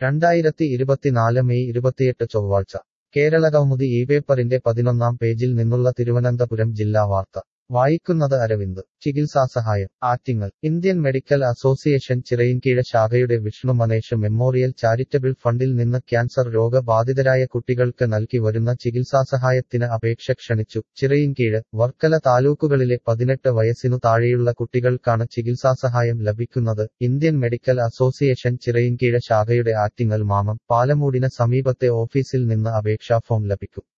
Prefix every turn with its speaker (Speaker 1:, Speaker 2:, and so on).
Speaker 1: രണ്ടായിരത്തി ഇരുപത്തിനാല് മെയ് ഇരുപത്തിയെട്ട് ചൊവ്വാഴ്ച കേരള കൗമുദി ഈ പേപ്പറിന്റെ പതിനൊന്നാം പേജിൽ നിന്നുള്ള തിരുവനന്തപുരം ജില്ലാ വാർത്ത വായിക്കുന്നത് അരവിന്ദ് ചികിത്സാസഹായം Attingal Indian medical association Chirayinkeezh ശാഖയുടെ വിഷ്ണു മനേഷ് മെമ്മോറിയൽ ചാരിറ്റബിൾ ഫണ്ടിൽ നിന്ന് ക്യാൻസർ രോഗബാധിതരായ കുട്ടികൾക്ക് നൽകി വരുന്ന ചികിത്സാസഹായത്തിന് അപേക്ഷ ക്ഷണിച്ചു ചിറയിൻകീഴ് വർക്കല താലൂക്കുകളിലെ പതിനെട്ട് വയസ്സിനു താഴെയുള്ള കുട്ടികൾക്കാണ് ചികിത്സാസഹായം ലഭിക്കുന്നത് ഇന്ത്യൻ മെഡിക്കൽ അസോസിയേഷൻ ചിറയിൻകീഴ ശാഖയുടെ ആറ്റിങ്ങൽ മാമം പാലമൂടിന് സമീപത്തെ ഓഫീസിൽ നിന്ന് അപേക്ഷാ ഫോം ലഭിക്കും